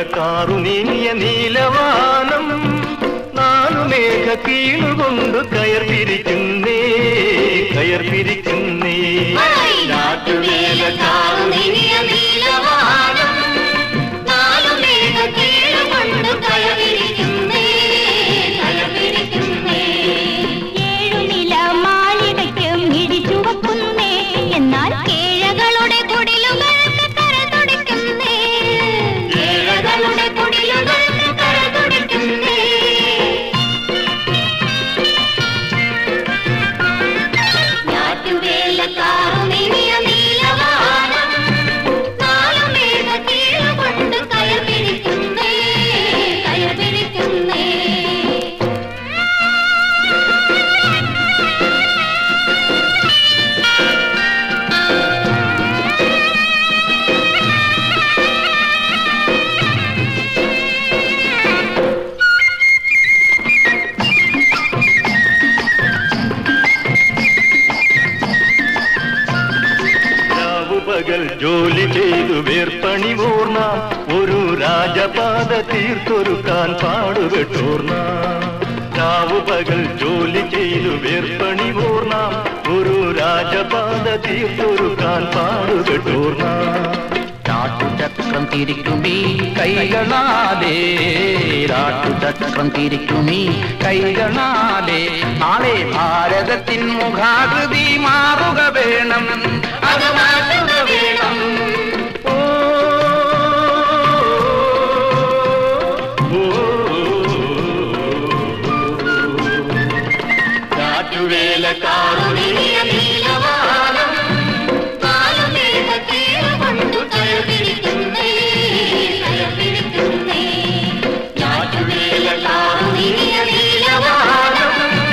car നീങ്ങിയ നീലവാനം നാലു മേഘ കീഴുകൊണ്ട് കയർ പിരിക്കുന്നേ കയർ പിരിക്കുന്നേ ഞാറ്റുവേലക്കാവ് നീങ്ങിയ നീലവാനം നാലു മേഘ കീഴുകൊണ്ട് കയറിയിരിക്കുന്നേ കയറിയിരിക്കുന്നേ ഏഴു നില മാളികയ്ക്ക് മിടിച്ചുവക്കുന്നേ എന്നാൽ കേഴകളുടെ കുടിലുകൾക്ക് കര തുടിക്കുന്നേ ഏഴകളുടെ കുടിലുകൾക്ക് കര തുടിക്കുന്നേ ഞാറ്റുവേലക്കാവ് നീങ്ങിയ നീലവാനം നാലു മേഘ കീഴുകൊണ്ട് കയറിയിരിക്കുന്നേ കയറിയിരിക്കുന്നേ രാവു പകൽ ജോലി ചെയ്തു വേർപ്പണി ഓർന്ന ഒരു രാജപാത തീർത്തൊരുക്കാൻ പാടുപെട്ടോർന്ന രാവു പകൽ ജോലി ചെയ്തു വേർപ്പണി ഓർന്ന ഒരു രാജപാത തീർത്തൊരുക്കാൻ പാടുപെട്ടോർന്ന ചാട്ടുചക്രം തിരിക്കുമീ കൈകളാലേ ചാട്ടുചക്രം തിരിക്കുമീ കൈകളാലേ നാളെ ഭാരതത്തിൻ മുഖാകൃതി മാറുക വേണം അത് മാറ്റുക വേണം ഓ, ഓ, ഞാറ്റുവേലക്കാറു നീങ്ങിയ നീലവാനം നാലു മേഘ കീഴുകൊണ്ട് കയറിയിരിക്കുന്നേ കയറിയിരിക്കുന്നേ ഞാറ്റുവേലക്കാറു നീങ്ങിയ നീലവാനം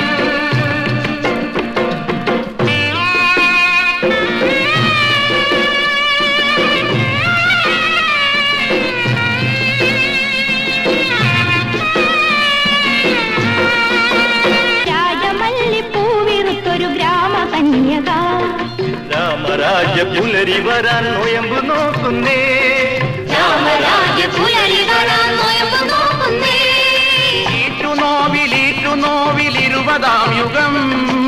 രാജമല്ലിപ്പൂവിറുത്തൊരു ഗ്രാമകന്യക രാമരാജ്യ പുലരി വരാൻ നൊയമ്പ് നോക്കുന്നേ രാമരാജ്യ പുലരി വരാൻ നോയമ്പ് നോക്കുന്നേ ഈറ്റു നോവിലീറ്റു നോവിലിരുപതാം യുഗം